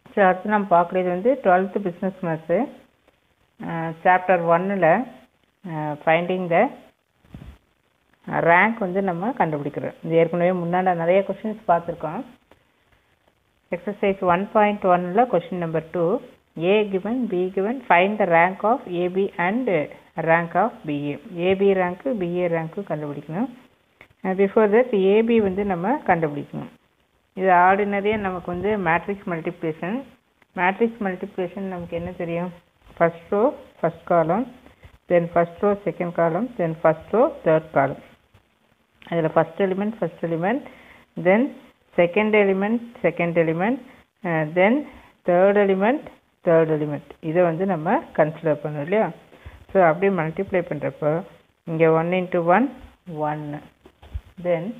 So அடுத்து நம்ம பார்க்குறது வந்து டுவெல்த்து பிஸ்னஸ் மேத்ஸு சாப்டர் ஒன்னில் ஃபைண்டிங் த ரேங்க் வந்து நம்ம கண்டுபிடிக்கிறோம் இது ஏற்கனவே முன்னாடி நிறைய கொஷின்ஸ் பார்த்துருக்கோம் எக்ஸசைஸ் ஒன் பாயிண்ட் ஒனில் question number two A given B given find the rank of AB and rank of BA AB ரேங்க்கு பிஏ ரேங்க்கு கண்டுபிடிக்கணும் பிஃபோர் தட் ஏபி வந்து நம்ம கண்டுபிடிக்கணும் இது ஆர்டினரியாக நமக்கு வந்து மேட்ரிக்ஸ் மல்டிப்ளிகேஷன் மேட்ரிக்ஸ் மல்டிப்ளிகேஷன் நமக்கு என்ன தெரியும் ஃபஸ்ட் ரோ ஃபஸ்ட் காலம் தென் ஃபஸ்ட் ரோ செகண்ட் காலம் தென் ஃபஸ்ட் ரோ தேர்ட் காலம் அதில் first element first element then second element second element then third element third element இதை வந்து நம்ம கன்சிடர் பண்ணோம் இல்லையா ஸோ அப்படியே மல்டிப்ளை பண்ணுறப்போ இங்கே ஒன் இன்ட்டு ஒன் ஒன்று தென்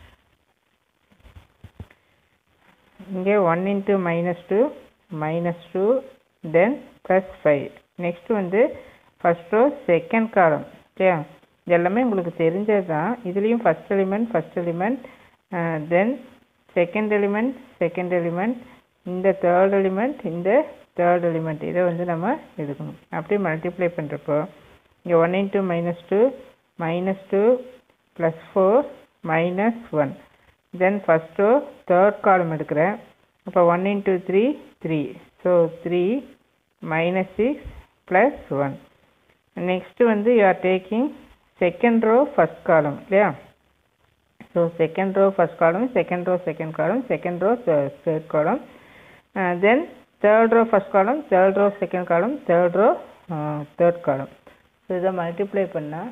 இங்கே one into minus two minus two then plus five next வந்து first row second column okay இது எல்லாமே உங்களுக்கு தெரிஞ்சது தான் இதுலேயும் first element first element then second element second element இந்த தேர்ட் எலிமெண்ட் இந்த தேர்ட் எலிமெண்ட் இதை வந்து நம்ம எடுக்கணும் அப்படியே மல்டிப்ளை பண்ணுறப்போ இங்கே one into minus two minus two plus four minus one then first row third column எடுக்கிறேன் அப்போ one into three three so three minus six plus one next வந்து you are taking second row first column இல்லையா so second row first column second row second column second row third column then third row first column third row second column third row third column so இதை multiply பண்ணால்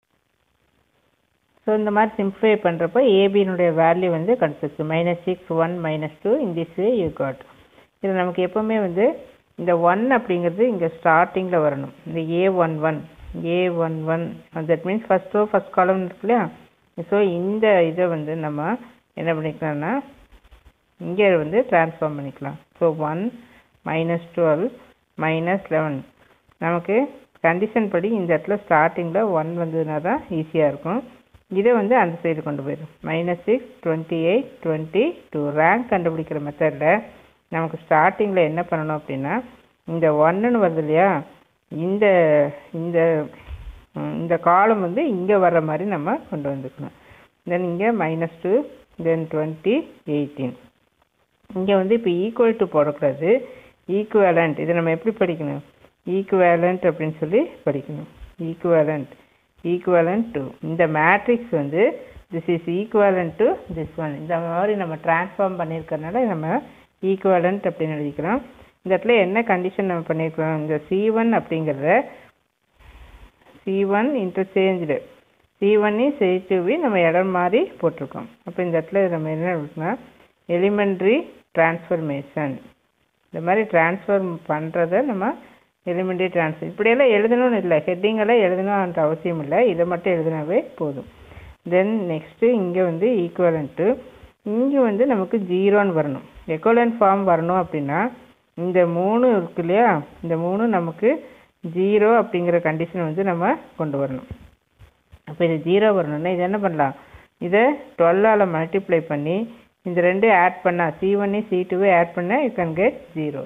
so இந்த மாதிரி simplify பண்ணுறப்போ ஏபியினுடைய value வந்து கிடச்சிச்சு minus six one minus two in this way you got இது நமக்கு எப்போவுமே வந்து இந்த ஒன் அப்படிங்கிறது இங்கே ஸ்டார்டிங்கில் வரணும் இந்த A one one A one one that means first row first column இருக்கு இல்லையா ஸோ இந்த இதை வந்து நம்ம என்ன பண்ணிக்கலாம்னா இங்கே வந்து ட்ரான்ஸ்ஃபார்ம் பண்ணிக்கலாம் so one minus twelve minus eleven நமக்கு கண்டிஷன் படி இந்த இடத்துல ஸ்டார்டிங்கில் ஒன் வந்ததுனா தான் ஈஸியாக இருக்கும் இதை வந்து அந்த சைடு கொண்டு போயிடும் minus six twenty eight twenty two rank கண்டுபிடிக்கிற மெத்தடில் நமக்கு ஸ்டார்டிங்கில் என்ன பண்ணணும் அப்படின்னா இந்த ஒன்றுன்னு வருது இல்லையா இந்த இந்த இந்த காலம் வந்து இங்கே வர்ற மாதிரி நம்ம கொண்டு வந்துக்கணும் தென் இங்கே minus two then twenty eighteen இங்கே வந்து இப்போ ஈக்குவல் டு போடக்கூடாது ஈக்குவேலண்ட் இதை நம்ம எப்படி படிக்கணும் ஈக்குவேலண்ட் அப்படின்னு சொல்லி படிக்கணும் ஈக்குவேலண்ட் ஈக்குவலண்ட் டு இந்த மேட்ரிக்ஸ் வந்து this is equivalent to this one இந்த மாதிரி நம்ம ட்ரான்ஸ்ஃபார்ம் பண்ணியிருக்கறனால நம்ம ஈக்குவலண்ட் அப்படின்னு எழுதிக்கலாம் இந்த இடத்துல என்ன கண்டிஷன் நம்ம பண்ணியிருக்கிறோம் இந்த சி ஒன் அப்படிங்கிறத C one interchange C one C டூவி நம்ம இடம் மாதிரி போட்டிருக்கோம் அப்போ இந்த இடத்துல நம்ம என்ன எழுதுனா எலிமெண்ட்ரி டிரான்ஸ்ஃபர்மேஷன் இந்த மாதிரி ட்ரான்ஸ்ஃபர் பண்ணுறத நம்ம எலிமெண்ட்ரி ட்ரான்ஸ்ஃபர் இப்படியெல்லாம் எழுதணும்னு இல்லை ஹெட்டிங்கெல்லாம் எழுதணும்ன்ற அவசியம் இல்லை இதை மட்டும் எழுதினாவே போதும் தென் நெக்ஸ்ட்டு இங்கே வந்து ஈக்குவலண்ட்டு இங்கே வந்து நமக்கு ஜீரோன்னு வரணும் எக்குவலண்ட் ஃபார்ம் வரணும் அப்படின்னா இந்த மூணு இருக்கு இல்லையா இந்த மூணு நமக்கு ஜீரோ அப்படிங்கிற கண்டிஷன் வந்து நம்ம கொண்டு வரணும் அப்போ இது ஜீரோ வரணும்னா இது என்ன பண்ணலாம் இதை டுவெல்லால் மல்டிப்ளை பண்ணி இந்த ரெண்டு ஆட் பண்ணால் சி ஒன்னு சி டூவே ஆட் பண்ணால் யூ கேன் கெட் ஜீரோ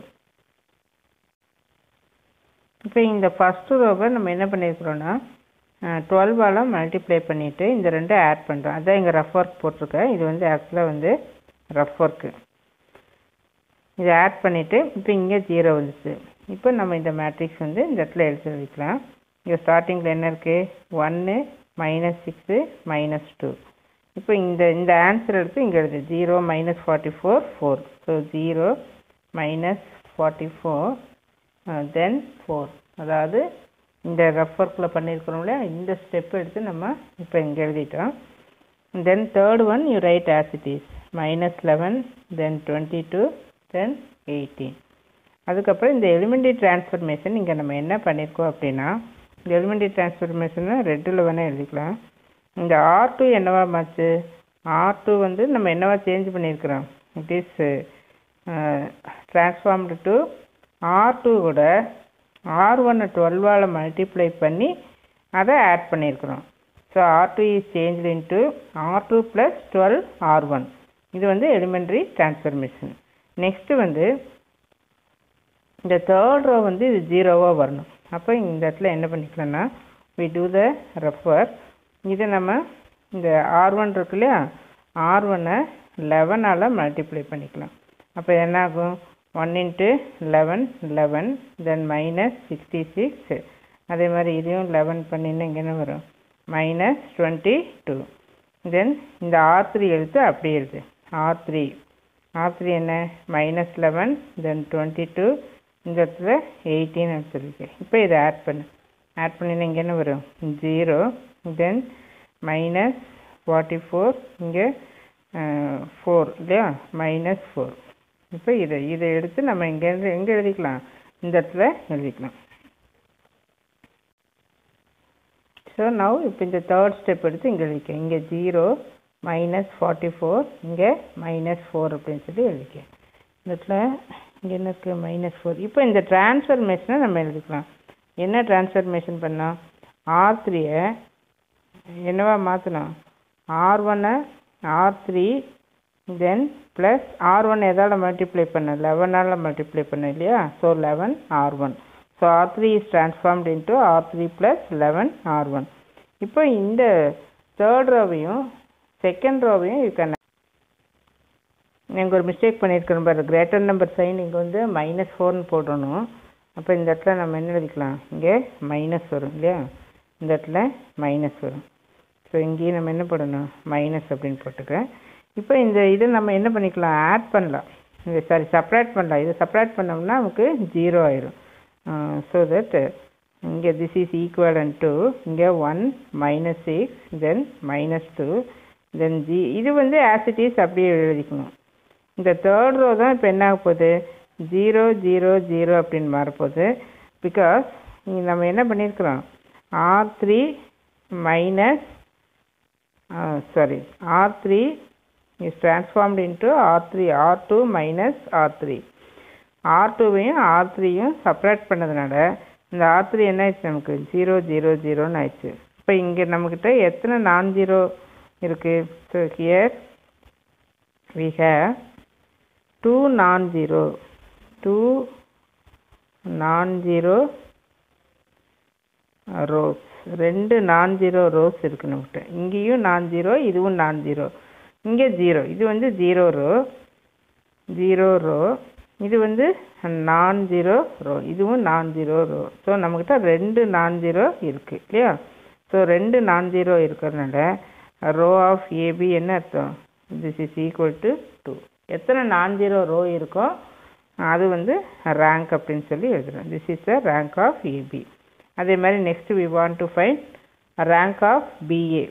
இப்போ இந்த ஃபஸ்ட்டு ரோவை நம்ம என்ன பண்ணியிருக்கிறோன்னா டுவெல்வால் மல்டிப்ளை பண்ணிவிட்டு இந்த ரெண்டும் ஆட் பண்ணுறோம் அதான் இங்கே ரஃப் ஒர்க் போட்டிருக்கேன் இது வந்து ஆக்சுவலாக வந்து ரஃப் ஒர்க்கு இதை ஆட் பண்ணிவிட்டு இப்போ இங்கே ஜீரோ வந்துச்சு இப்போ நம்ம இந்த மேட்ரிக்ஸ் வந்து இந்த இடத்துல எழுதி வைக்கலாம் இங்கே ஸ்டார்டிங்கில் என்ன இருக்குது ஒன்று மைனஸ் சிக்ஸு மைனஸ் டூ இப்போ இந்த இந்த ஆன்சர் எடுத்து இங்கே எழுது zero minus forty four four so zero minus forty four then four அதாவது இந்த ரஃப் ஒர்க்கில் பண்ணியிருக்கிறோம் இல்லையா இந்த ஸ்டெப் எடுத்து நம்ம இப்போ இங்கே எழுதிட்டோம் then third one you write as it is minus eleven then twenty two then eighteen அதுக்கப்புறம் இந்த எலிமெண்ட்ரி டிரான்ஸ்ஃபர்மேஷன் இங்கே நம்ம என்ன பண்ணியிருக்கோம் அப்படின்னா இந்த எலிமெண்ட்ரி டிரான்ஸ்ஃபர்மேஷனை ரெட்டில் வேணால் எழுதிக்கலாம் இந்த ஆர் டூ என்னவா மாச்சு ஆர் டூ வந்து நம்ம என்னவா சேஞ்ச் பண்ணியிருக்கிறோம் it is transformed to R two கூட ஆர் ஒன்னை டுவெல்வால் மல்டிப்ளை பண்ணி அதை ஆட் பண்ணியிருக்கிறோம் so R two is change into R two plus twelve R one இது வந்து எலிமெண்ட்ரி டிரான்ஸ்ஃபர்மேஷன் நெக்ஸ்ட்டு வந்து இந்த தேர்ட் ரோ வந்து இது ஜீரோவாக வரணும் அப்போ இந்த இடத்துல என்ன பண்ணிக்கலாம்னா வி டூ த ரெஃபர் இதை நம்ம இந்த ஆர் ஒன் இருக்கு இல்லையா ஆர் ஒன்னை லெவனால் மல்டிப்ளை பண்ணிக்கலாம் அப்போ என்ன ஆகும் one into eleven eleven then minus sixty six அதே மாதிரி இதையும் லெவன் பண்ணினா இங்கே என்ன வரும் மைனஸ் டுவெண்ட்டி டூ தென் இந்த ஆர் த்ரீ எழுத்து அப்படியே எழுது ஆர் த்ரீ ஆர் த்ரீ என்ன minus eleven then twenty two இந்த இடத்துல எயிட்டின்னு எடுத்துருக்கு இப்போ இதை ஆட் பண்ணு ஆட் பண்ணினா இங்கே என்ன வரும் zero then minus forty four இங்கே ஃபோர் இல்லையா மைனஸ் ஃபோர் இப்போ இதை இதை எடுத்து நம்ம இங்கேருந்து எங்கே எழுதிக்கலாம் இந்த இடத்துல எழுதிக்கலாம் ஸோ நவ் இப்போ இந்த தேர்ட் ஸ்டெப் எடுத்து இங்கே எழுதிக்க இங்கே ஜீரோ மைனஸ் ஃபார்ட்டி ஃபோர் இங்கே மைனஸ் ஃபோர் அப்படின்னு சொல்லி எழுதிக்க இந்த இடத்துல இங்கே என்ன இருக்குது மைனஸ் ஃபோர் இப்போ இந்த டிரான்ஸ்ஃபர்மேஷனை நம்ம எழுதிக்கலாம் என்ன டிரான்ஸ்ஃபர்மேஷன் பண்ணோம் ஆர் த்ரீயை என்னவா மாற்றணும் ஆர் ஒன்னை R three then plus R one எதால் மல்டிப்ளை பண்ண லெவனால் மல்டிப்ளை பண்ண இல்லையா so eleven R one so R three is transformed into R three plus eleven R one இப்போ இந்த தேர்ட் ரோவையும் செகண்ட் ரோவையும் யூ கேன் நீங்கள் ஒரு மிஸ்டேக் பண்ணியிருக்கிறோம் பாரு கிரேட்டர் நம்பர் சைன் இங்கே வந்து மைனஸ் ஃபோர்னு போடணும் அப்போ இந்த இடத்துல நம்ம என்ன எழுதிக்கலாம் இங்கே மைனஸ் வரும் இல்லையா இந்த இடத்துல மைனஸ் வரும் ஸோ இங்கேயும் நம்ம என்ன போடணும் மைனஸ் அப்படின்னு போட்டுக்கிறேன் இப்போ இந்த இதை நம்ம என்ன பண்ணிக்கலாம் ஆட் பண்ணலாம் இந்த சாரி செப்பரேட் பண்ணலாம் இதை செப்பரேட் பண்ணோம்னா நமக்கு ஜீரோ ஆயிரும் ஸோ தட் இங்கே திஸ் இஸ் ஈக்குவலன் டு இங்கே one minus six then minus two then ஜி இது வந்து ஆசிட்டிஸ் அப்படியே எழுதிக்கணும் இந்த தேர்ட் ரோ தான் இப்போ என்ன ஆக போகுது ஜீரோ ஜீரோ ஜீரோ அப்படின்னு மாறப்போகுது பிகாஸ் இங்கே நம்ம என்ன பண்ணியிருக்கிறோம் R three minus sorry R three is transformed into R three R two minus R three R டூவையும் ஆர் த்ரீயும் செப்பரேட் பண்ணதுனால இந்த ஆர் த்ரீ என்ன ஆயிடுச்சு நமக்கு ஜீரோ ஜீரோ ஜீரோன்னு ஆயிடுச்சு இப்போ இங்கே நம்மக்கிட்ட எத்தனை நான் ஜீரோ இருக்குது so here we have two non zero two non zero rows ரெண்டு நான் ஜீரோ ரோஸ் இருக்குது நம்மகிட்ட இங்கேயும் நான் ஜீரோ இதுவும் நான் ஜீரோ இங்கே ஜீரோ இது வந்து ஜீரோ ரோ ஜீரோ ரோ இது வந்து நான் ஜீரோ ரோ இதுவும் நான் ஜீரோ ரோ ஸோ நம்மக்கிட்ட ரெண்டு நான் ஜீரோ இருக்குது இல்லையா ஸோ ரெண்டு நான் ஜீரோ இருக்கிறதுனால ரோ ஆஃப் ஏபி என்ன அர்த்தம் this is equal to two எத்தனை நான் ஜீரோ ரோ இருக்கோ அது வந்து ரேங்க் அப்படின்னு சொல்லி எழுதுறோம் this is the rank of AB அதே மாதிரி next we want to find rank of BA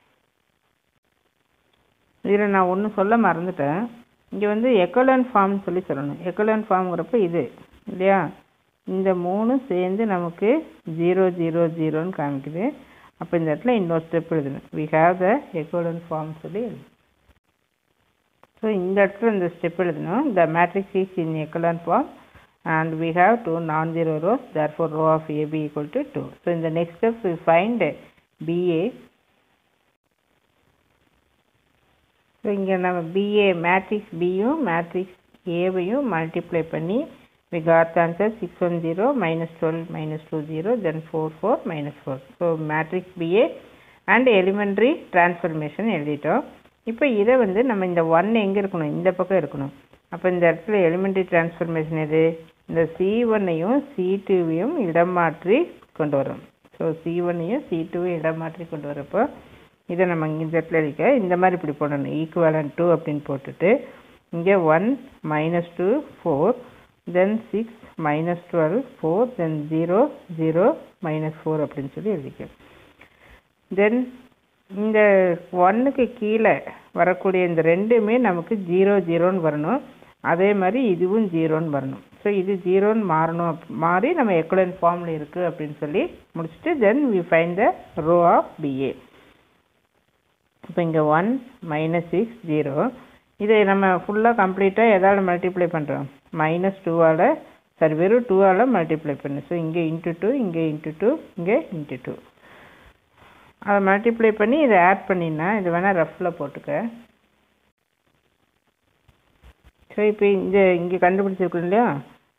இதில் நான் ஒன்று சொல்ல மறந்துட்டேன் இங்கே வந்து எக்கலன் ஃபார்ம்னு சொல்லி சொல்லணும் எக்கலன் ஃபார்ம்ங்கிறப்ப இது இல்லையா இந்த மூணு சேர்ந்து நமக்கு ஜீரோ ஜீரோ ஜீரோன்னு காமிக்குது அப்போ இந்த இடத்துல இன்னொரு ஸ்டெப் எழுதணும் we have the echelon form சொல்லி எழுதணும் ஸோ இந்த இடத்துல இந்த ஸ்டெப் எழுதணும் the matrix is in echelon form and we have two non-zero rows therefore row of AB equal to 2. So in the next step we find BA. So இங்கே நம்ம BA matrix பியும் matrix ஏவையும் multiply பண்ணி we got the answer 610 minus 12 minus 20 then 44 minus 4 so matrix BA and elementary transformation எழுதிட்டோம் இப்போ இதை வந்து நம்ம இந்த ஒன் எங்கே இருக்கணும் இந்த பக்கம் இருக்கணும் அப்போ இந்த இடத்துல எலிமெண்ட்ரி டிரான்ஸ்ஃபர்மேஷன் எது இந்த சி ஒன்னையும் சி டூவையும் இடம் மாற்றி கொண்டு வரும் ஸோ சி ஒன்னையும் சி டூவையும் இடம் மாற்றி கொண்டு வரப்போ இதை நம்ம இந்த இடத்துல இருக்க இந்த மாதிரி இப்படி போடணும் ஈக்குவலன் டூ அப்படின்னு போட்டுட்டு இங்கே one minus two four then six minus twelve four then zero zero minus four அப்படின்னு சொல்லி எழுதிக்க தென் இந்த ஒன்றுக்கு கீழே வரக்கூடிய இந்த ரெண்டுமே நமக்கு ஜீரோ ஜீரோன்னு வரணும் அதே மாதிரி இதுவும் ஜீரோன்னு வரணும் ஸோ இது ஜீரோன்னு மாறணும் அப்- மாறி நம்ம எக்குலன் ஃபார்மில் இருக்குது அப்படின்னு சொல்லி முடிச்சுட்டு then we find the row of BA இப்போ இங்கே ஒன் மைனஸ் சிக்ஸ் ஜீரோ இதை நம்ம ஃபுல்லாக கம்ப்ளீட்டாக எதால் மல்டிப்ளை பண்ணுறோம் மைனஸ் டூவால் சரி வெறும் டூவால் மல்டிப்ளை பண்ணு ஸோ இங்கே இன்ட்டு டூ இங்கே இன்ட்டு டூ இங்கே இன்ட்டு டூ அதை மல்டிப்ளை பண்ணி இதை ஆட் பண்ணினா இது வேணால் ரஃப்பில் போட்டுக்க ஸோ இப்போ இந்த இங்கே கண்டுபிடிச்சிருக்கோம் இல்லையா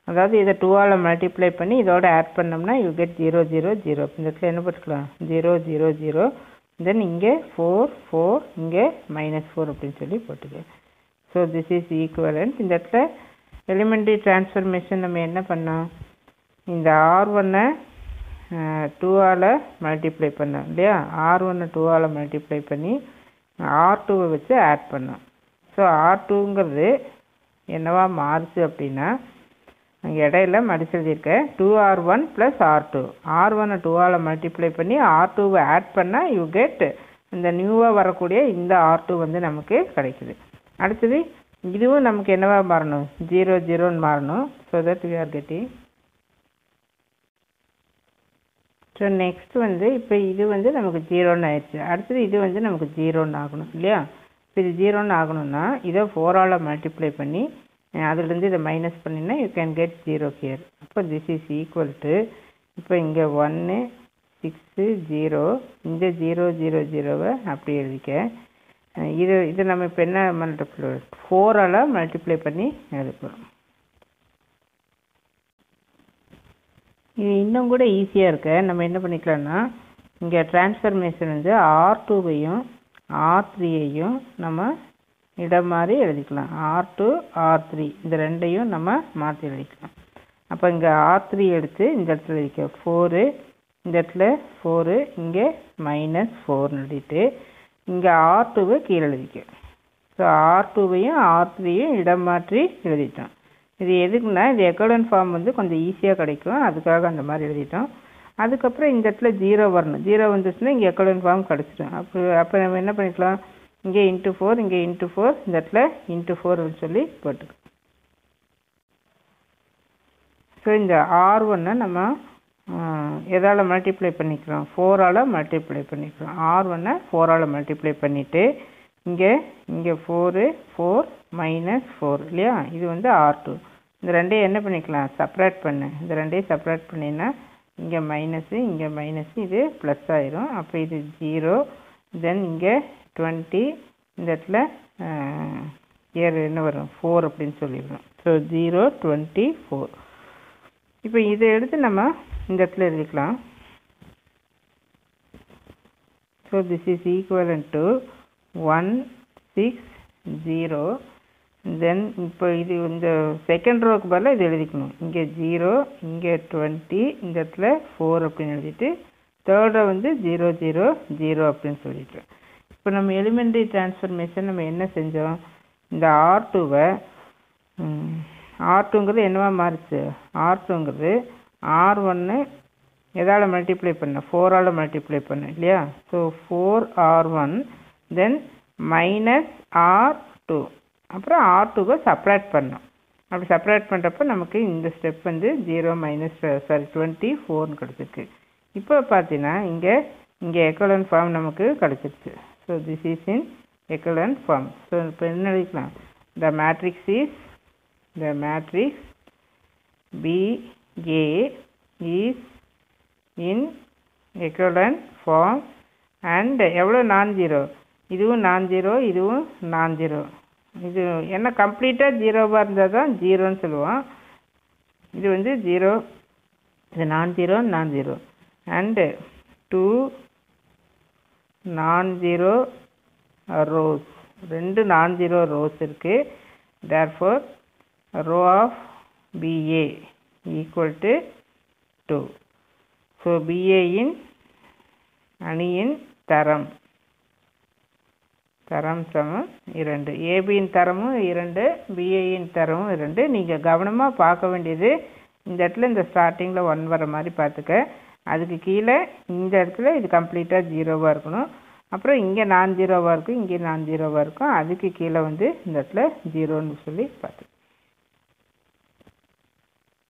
அதாவது இதை டூவால் மல்டிப்ளை பண்ணி இதோட ஆட் பண்ணோம்னா you get zero zero zero இந்த இடத்துல என்ன போட்டுக்கலாம் ஜீரோ ஜீரோ ஜீரோ தென் இங்கே ஃபோர் ஃபோர் இங்கே மைனஸ் ஃபோர் அப்படின்னு சொல்லி போட்டுக்க ஸோ திஸ் இஸ் ஈக்குவலன்ட் இந்த இடத்துல எலிமெண்ட்ரி டிரான்ஸ்ஃபர்மேஷன் நம்ம என்ன பண்ணோம் இந்த ஆர் ஒன்னை டூவால் மல்டிப்ளை பண்ணோம் இல்லையா ஆர் ஒன்னை டூவால் மல்டிப்ளை பண்ணி ஆர் டூவை வச்சு ஆட் பண்ணோம் ஸோ ஆர் டூங்கிறது என்னவா மாறுச்சு அப்படின்னா அங்கே இடையில மடிச்சு எழுதியிருக்கேன் two R one plus R two R ஒன்னை டூவால் மல்டிப்ளை பண்ணி ஆர் டூவை ஆட் பண்ணால் யூ கெட் இந்த நியூவாக வரக்கூடிய இந்த ஆர் டூ வந்து நமக்கு கிடைக்குது அடுத்தது இதுவும் நமக்கு என்னவா மாறணும் ஜீரோ ஜீரோன்னு மாறணும் so that we are getting so next வந்து இப்போ இது வந்து நமக்கு ஜீரோன்னு ஆயிடுச்சு அடுத்தது இது வந்து நமக்கு ஜீரோன்னு ஆகணும் இல்லையா இப்போ இது ஜீரோன்னு ஆகணும்னா இதை ஃபோரால் மல்டிப்ளை பண்ணி அஹ் அதுலேருந்து இதை மைனஸ் பண்ணினா you can get zero here அப்போ திஸ் இஸ் ஈக்குவல் டு இப்போ இங்கே ஒன்று சிக்ஸு ஜீரோ இந்த ஜீரோ ஜீரோ ஜீரோவை அப்படி எழுதிக்க அஹ் இது இது நம்ம இப்போ என்ன மல்டிப்ளை ஃபோரால் மல்டிப்ளை பண்ணி எழுதிக்கிறோம் இது இன்னும் கூட ஈஸியாக இருக்க நம்ம என்ன பண்ணிக்கலாம்னா இங்கே டிரான்ஸ்ஃபர்மேஷன் வந்து ஆர் டூவையும் ஆர் த்ரீயையும் நம்ம இடம் மாதிரி எழுதிக்கலாம் ஆர் டூ ஆர் த்ரீ இந்த ரெண்டையும் நம்ம மாற்றி எழுதிக்கலாம் அப்போ இங்கே ஆர் த்ரீ எடுத்து இந்த இடத்துல எழுதிக்க ஃபோரு இந்த இடத்துல ஃபோரு இங்கே மைனஸ் ஃபோர்னு எழுதிட்டு இங்கே ஆர் டூவை கீழே எழுதிக்க ஸோ ஆர் டூவையும் ஆர் த்ரீயும் இடம் மாற்றி எழுதிட்டோம் இது எதுக்குன்னா இது எக்கோடன் ஃபார்ம் வந்து கொஞ்சம் ஈஸியாக கிடைக்கும் அதுக்காக அந்த மாதிரி எழுதிட்டோம் அதுக்கப்புறம் இந்த இடத்துல ஜீரோ வரணும் ஜீரோ வந்துச்சுன்னா இங்கே எக்கோடன் ஃபார்ம் கிடச்சிடும் அப்போ அப்போ நம்ம என்ன பண்ணிக்கலாம் இங்கே இன்ட்டு ஃபோர் இங்கே இன்ட்டு ஃபோர் இந்த இடத்துல இன்ட்டு ஃபோர்னு சொல்லி போட்டுக்கலாம் ஸோ இந்த ஆர் ஒன்னை நம்ம எதால் மல்டிப்ளை பண்ணிக்கிறோம் ஃபோரால் மல்டிப்ளை பண்ணிக்கிறோம் ஆர் ஒன்னை ஃபோரால் மல்டிப்ளை பண்ணிவிட்டு இங்கே இங்கே ஃபோரு ஃபோர் மைனஸ் ஃபோர் இல்லையா இது வந்து ஆர் டூ இந்த ரெண்டையும் என்ன பண்ணிக்கலாம் செப்பரேட் பண்ணு இந்த ரெண்டையும் செப்பரேட் பண்ணினா இங்கே மைனஸு இங்கே மைனஸ் இது ப்ளஸ் ஆயிரும் அப்போ இது ஜீரோ தென் இங்கே டுவெண்ட்டி இந்த இடத்துல இயர் என்ன வரும் ஃபோர் அப்படின்னு சொல்லிடுறோம் ஸோ ஜீரோ டுவெண்ட்டி ஃபோர் இப்போ இதை எடுத்து நம்ம இந்த இடத்துல எழுதிக்கலாம் so this is ஈக்குவலன் to one six zero then இப்போ இது இந்த செகண்ட் ரோக்கு பதிலாக இது எழுதிக்கணும் இங்கே ஜீரோ இங்கே டுவெண்ட்டி இந்த இடத்துல ஃபோர் அப்படின்னு எழுதிட்டு தேர்டை வந்து ஜீரோ ஜீரோ ஜீரோ அப்படின்னு சொல்லிட்டு இப்போ நம்ம எலிமெண்ட்ரி டிரான்ஸ்ஃபர்மேஷன் நம்ம என்ன செஞ்சோம் இந்த ஆர் டூவை ஆர் டூங்கிறது என்னவா மாறுச்சு ஆர் டூங்கிறது ஆர் ஒன்று எதால் மல்டிப்ளை பண்ண ஃபோரால் மல்டிப்ளை பண்ண இல்லையா so four R one then minus R two அப்புறம் ஆர் டூவை செப்பரேட் பண்ணோம் அப்படி செப்பரேட் பண்ணுறப்ப நமக்கு இந்த ஸ்டெப் வந்து ஜீரோ மைனஸ் சாரி டுவெண்ட்டி ஃபோர்னு கிடச்சிருக்கு இப்போ பார்த்தீங்கன்னா இங்கே இங்கே எக்கலன் ஃபார்ம் நமக்கு கிடச்சிருச்சு so this is in echelon form so இப்போ என்ன எழுதிக்கலாம் the matrix is the matrix BA is in echelon form and எவ்வளோ நான் ஜீரோ இதுவும் நான் ஜீரோ இதுவும் நான் ஜீரோ இது என்ன கம்ப்ளீட்டாக ஜீரோவாக இருந்தால் தான் ஜீரோன்னு சொல்லுவோம் இது வந்து ஜீரோ இது non zero non zero and two non zero rows ரெண்டு நான் ஜீரோ ரோஸ் இருக்குது therefore row of BA equal to two so பிஏயின் அணியின் தரம் தரம் சமம் இரண்டு ஏபியின் தரமும் இரண்டு பிஏயின் தரமும் இரண்டு நீங்கள் கவனமாக பார்க்க வேண்டியது இந்த இடத்துல இந்த ஸ்டார்டிங்கில் ஒன் வர மாதிரி பார்த்துக்க அதுக்கு கீழே இந்த இடத்துல இது கம்ப்ளீட்டாக ஜீரோவாக இருக்கணும் அப்புறம் இங்கே நான் ஜீரோவாக இருக்கும் இங்கே நான் ஜீரோவாக இருக்கும் அதுக்கு கீழே வந்து இந்த இடத்துல ஜீரோன்னு சொல்லி பார்த்துக்க